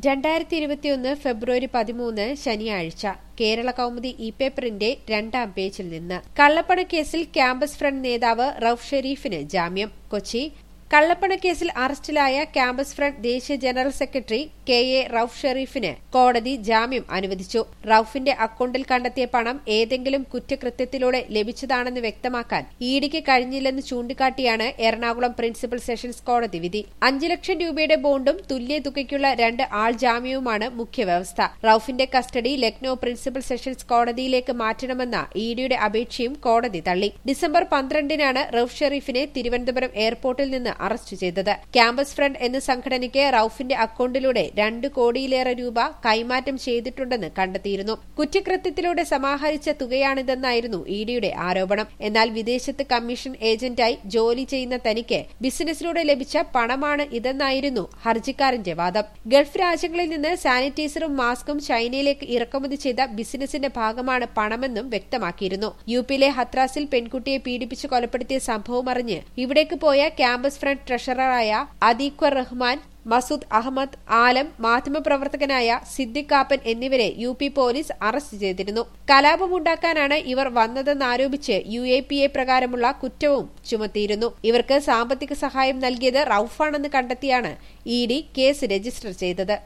രണ്ടായിരത്തി ഇരുപത്തിയൊന്ന് ഫെബ്രുവരി പതിമൂന്ന് ശനിയാഴ്ച കേരള കൗമുദി ഇ പേപ്പറിന്റെ രണ്ടാം പേജിൽ നിന്ന് കള്ളപ്പണക്കേസിൽ ക്യാമ്പസ് ഫ്രണ്ട് നേതാവ് റൌഫ് ഷെരീഫിന് ജാമ്യം കൊച്ചി കള്ളപ്പണക്കേസിൽ അറസ്റ്റിലായ ക്യാമ്പസ് ഫ്രണ്ട് ദേശീയ general secretary K A Rauf ഷെരീഫിന് കോടതി ജാമ്യം അനുവദിച്ചു റൌഫിന്റെ അക്കൌണ്ടിൽ കണ്ടെത്തിയ പണം ഏതെങ്കിലും കുറ്റകൃത്യത്തിലൂടെ ലഭിച്ചതാണെന്ന് വ്യക്തമാക്കാൻ ഇഡിക്ക് കഴിഞ്ഞില്ലെന്ന് ചൂണ്ടിക്കാട്ടിയാണ് എറണാകുളം പ്രിൻസിപ്പൽ സെഷൻസ് കോടതി വിധി അഞ്ചു ലക്ഷം രൂപയുടെ ബോണ്ടും തുല്യ തുകയ്ക്കുള്ള രണ്ട് ആൾ ജാമ്യവുമാണ് മുഖ്യവ്യവസ്ഥ റൌഫിന്റെ കസ്റ്റഡി ലക്നൌ പ്രിൻസിപ്പൽ സെഷൻസ് കോടതിയിലേക്ക് മാറ്റണമെന്ന ഇഡിയുടെ അപേക്ഷയും കോടതി തള്ളി ഡിസംബർ പന്ത്രണ്ടിനാണ് റൌഫ് ഷെരീഫിനെ തിരുവനന്തപുരം എയർപോർട്ടിൽ നിന്ന് അറസ്റ്റ് ചെയ്തത് ക്യാമ്പസ് ഫ്രണ്ട് എന്ന സംഘടനയ്ക്ക് റൌഫിന്റെ അക്കൌണ്ടിലൂടെ രണ്ട് കോടിയിലേറെ രൂപ കൈമാറ്റം ചെയ്തിട്ടുണ്ടെന്ന് കണ്ടെത്തിയിരുന്നു കുറ്റകൃത്യത്തിലൂടെ സമാഹരിച്ച തുകയാണിതെന്നായിരുന്നു ഇഡിയുടെ ആരോപണം എന്നാൽ വിദേശത്ത് കമ്മീഷൻ ഏജന്റായി ജോലി ചെയ്യുന്ന തനിക്ക് ബിസിനസ്സിലൂടെ ലഭിച്ച പണമാണ് ഇതെന്നായിരുന്നു ഹർജിക്കാരന്റെ വാദം ഗൾഫ് രാജ്യങ്ങളിൽ നിന്ന് സാനിറ്റൈസറും മാസ്കും ചൈനയിലേക്ക് ഇറക്കുമതി ചെയ്ത ബിസിനസിന്റെ ഭാഗമാണ് പണമെന്നും വ്യക്തമാക്കിയിരുന്നു യു പിയിലെ ഹത്രാസിൽ പെൺകുട്ടിയെ പീഡിപ്പിച്ച് കൊലപ്പെടുത്തിയ സംഭവം അറിഞ്ഞ് ഇവിടേക്ക് പോയ ക്യാമ്പസ് ഫ്രണ്ട് ട്രഷററായ അദീഖർ റഹ്മാൻ മസൂദ് അഹമ്മദ് ആലം മാധ്യമപ്രവർത്തകനായ സിദ്ദിഖ് കാപ്പൻ എന്നിവരെ യു പി പോലീസ് അറസ്റ്റ് ചെയ്തിരുന്നു കലാപമുണ്ടാക്കാനാണ് ഇവർ വന്നതെന്നാരോപിച്ച് യു എ പി എ പ്രകാരമുള്ള കുറ്റവും ചുമത്തിയിരുന്നു ഇവർക്ക് സാമ്പത്തിക സഹായം നൽകിയത് റൌഫാണെന്ന് കണ്ടെത്തിയാണ് ഇ ഡി കേസ് രജിസ്റ്റർ ചെയ്തത്